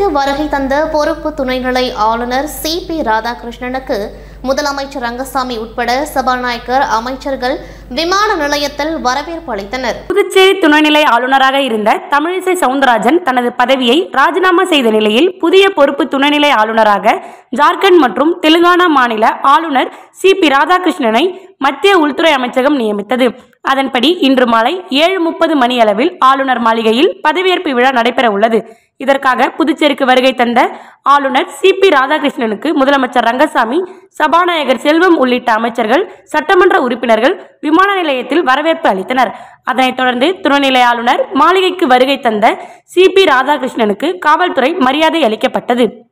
வருகை தந்த பொறுப்பு துணைநிலை ஆளுநர் சி பி ராதாகிருஷ்ணனுக்கு முதலமைச்சர் ரங்கசாமி உட்பட சபாநாயகர் அமைச்சர்கள் விமான நிலையத்தில் வரவேற்பு அளித்தனர் புதுச்சேரி துணைநிலை ஆளுநராக இருந்த தமிழிசை சவுந்தரராஜன் தனது பதவியை ராஜினாமா செய்த நிலையில் புதிய பொறுப்பு துணைநிலை ஆளுநராக ஜார்க்கண்ட் மற்றும் தெலுங்கானா மாநில ஆளுநர் சி பி ராதாகிருஷ்ணனை மத்திய உள்துறை அமைச்சகம் நியமித்தது அதன்படி இன்று மாலை ஏழு முப்பது மணியளவில் ஆளுநர் மாளிகையில் பதவியேற்பு விழா நடைபெற உள்ளது இதற்காக புதுச்சேரிக்கு வருகை தந்த ஆளுநர் சி பி ராதாகிருஷ்ணனுக்கு முதலமைச்சர் ரங்கசாமி சபாநாயகர் செல்வம் உள்ளிட்ட அமைச்சர்கள் சட்டமன்ற உறுப்பினர்கள் விமான நிலையத்தில் வரவேற்பு அளித்தனர் அதனைத் தொடர்ந்து துணைநிலை ஆளுநர் மாளிகைக்கு வருகை தந்த சி பி ராதாகிருஷ்ணனுக்கு காவல்துறை மரியாதை அளிக்கப்பட்டது